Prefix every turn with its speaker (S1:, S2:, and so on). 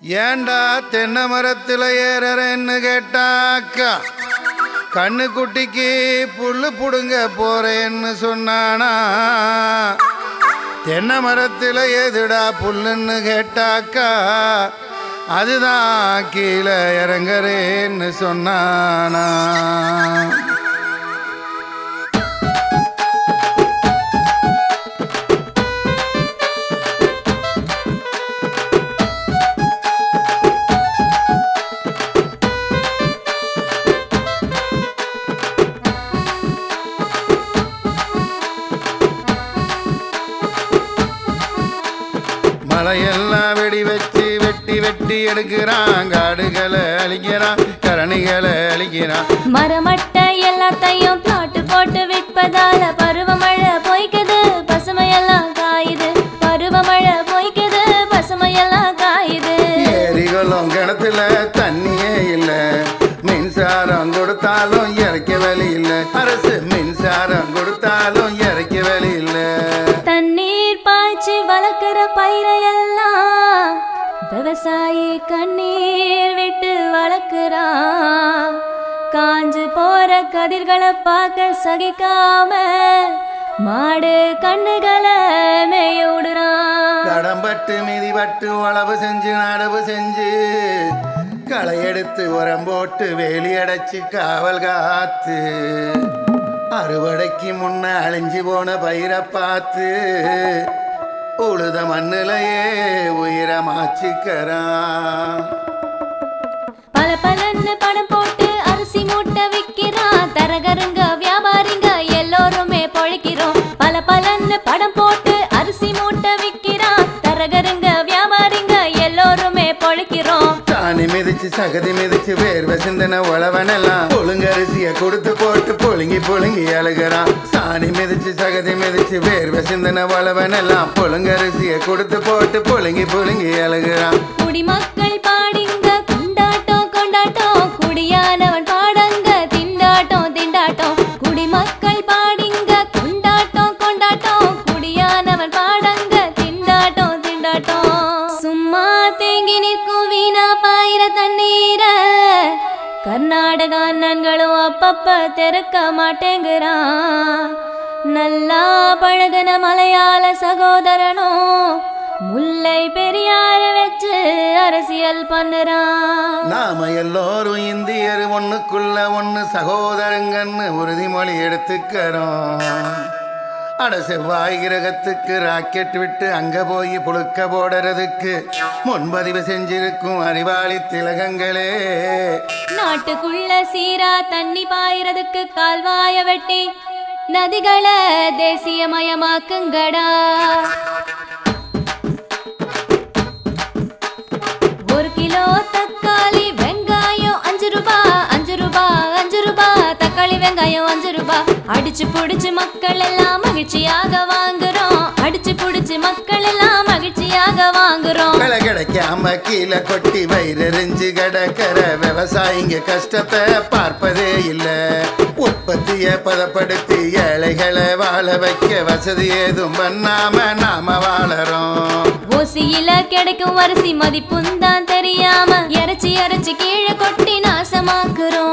S1: ஏண்டா தென்னை மரத்தில் ஏறறேன்னு கேட்டாக்கா கண்ணு குட்டிக்கு புல்லு புடுங்க போறேன்னு சொன்னானா தென்னை மரத்தில் எதுடா புல்லுன்னு கேட்டாக்கா அதுதான் கீழே இறங்குறேன்னு சொன்னானா மலையெல்லாம் வெடி வச்சு வெட்டி வெட்டி எடுக்கிறான் காடுகளை அழிக்கிறான் கரணிகளை அழிக்கிறான்
S2: மரமட்டை எல்லாத்தையும் பிளாட்டு போட்டு விற்பதால பருவமழை பொய்க்குது பசுமையெல்லாம் காயுது பருவமழை பொய்க்குது பசுமையெல்லாம் காயுது
S1: ஏரிகளும் கிணத்துல தண்ணியே இல்ல மின்சாரம் கொடுத்தாலும் இறக்க வழி இல்ல அரசு மின்சாரம் கொடுத்தாலும் இறக்க வழி இல்ல
S2: தண்ணீர் பாய்ச்சி வளர்க்கிற பயிரையெல்லாம் விவசாயி கண்ணீர் விட்டு வளர்க்குறான் காஞ்சு போற கதிர்களை பார்க்க சகிக்காம மாடு கண்ணுகளை மேய விடுறான்
S1: கடம்பட்டு மிதிபட்டு உழவு செஞ்சு நடவு செஞ்சு களை எடுத்து உரம் போட்டு வேலி அடைச்சு காவல் காத்து அறுவடைக்கு முன்ன அழிஞ்சு போன பயிரை பார்த்து உழுத மண்ணிலையே உயிரமாச்சிக்கிறான்
S2: பல பலன்னு பணம் போட்டு அரிசி மூட்டை விக்கிறான் தரகருங்க வியாபாரிங்க எல்லோருமே பொழைக்கிறோம் பல பலன்னு பணம் போட்டு அரிசி மூட்டை விக்கிறான் தரகருங்க வியாபாரிங்க எல்லோருமே பொழைக்கிறோம்
S1: சாணி மிதிச்சு சகதி மிதிச்சு வேர்வை சிந்தன உழவனெல்லாம் புழுங்கரிசிய கொடுத்து போட்டு புழுங்கி புழுங்கி அழுகிறான் சாணி மிதிச்சு சகதி மிதிச்சு வேர்வை சிந்தன உழவனெல்லாம் புழுங்கரிசிய கொடுத்து போட்டு புழுங்கி புழுங்கி அழுகிறான்
S2: குடிமக்கள் பாடிங்க கொண்டாட்டம் கொண்டாட்டம் குடியானவன் பாடங்க திண்டாட்டம் திண்டாட்டம் குடிமக்கள் பாடிங்க கொண்டாட்டம் கொண்டாட்டம் குடியானவன் பாடங்க திண்டாட்டம் திண்டாட்டம் சும்மா தேங்கி நிற்கும் வீணா பாயிர தண்ணீர கர்நாடக அண்ணன்களும் அப்பப்ப திறக்க மாட்டேங்கிறான் நல்லா பழகுன மலையாள சகோதரனும் முல்லை பெரியார வச்சு அரசியல் பண்ணுறான்
S1: நாம எல்லோரும் இந்தியர் ஒண்ணுக்குள்ள ஒண்ணு சகோதரங்கன்னு உறுதிமொழி எடுத்துக்கிறோம் அட செவ்வாய் கிரகத்துக்கு ராக்கெட் விட்டு அங்க போய் புழுக்க போடுறதுக்கு முன்பதிவு செஞ்சிருக்கும் அறிவாளி திலகங்களே
S2: நாட்டுக்குள்ள சீரா தண்ணி பாயறதுக்கு கால்வாய வெட்டி நதிகளை தேசியமயமாக்குங்கடா ஒரு கிலோ தக்காளி வெங்காயம் அஞ்சு ரூபா அஞ்சு ரூபா அஞ்சு ரூபா தக்காளி வெங்காயம் அஞ்சு ரூபா அடிச்சு புடிச்சு மக்கள் எல்லாம் மகிழ்ச்சியாக வாங்குறோம் அடிச்சு புடிச்சு மக்கள் எல்லாம் மகிழ்ச்சியாக வாங்குறோம்
S1: விலை கிடைக்காம கீழே கொட்டி வயிறெறிஞ்சு கிடக்கிற விவசாயிங்க கஷ்டத்தை பார்ப்பதே இல்ல உற்பத்திய பதப்படுத்தி ஏழைகளை வாழ வைக்க வசதி ஏதும் பண்ணாம நாம வாழறோம்
S2: ஓசியில கிடைக்கும் அரிசி மதிப்பும் தான் தெரியாம இறைச்சி இறைச்சி கீழே கொட்டி நாசமாக்குறோம்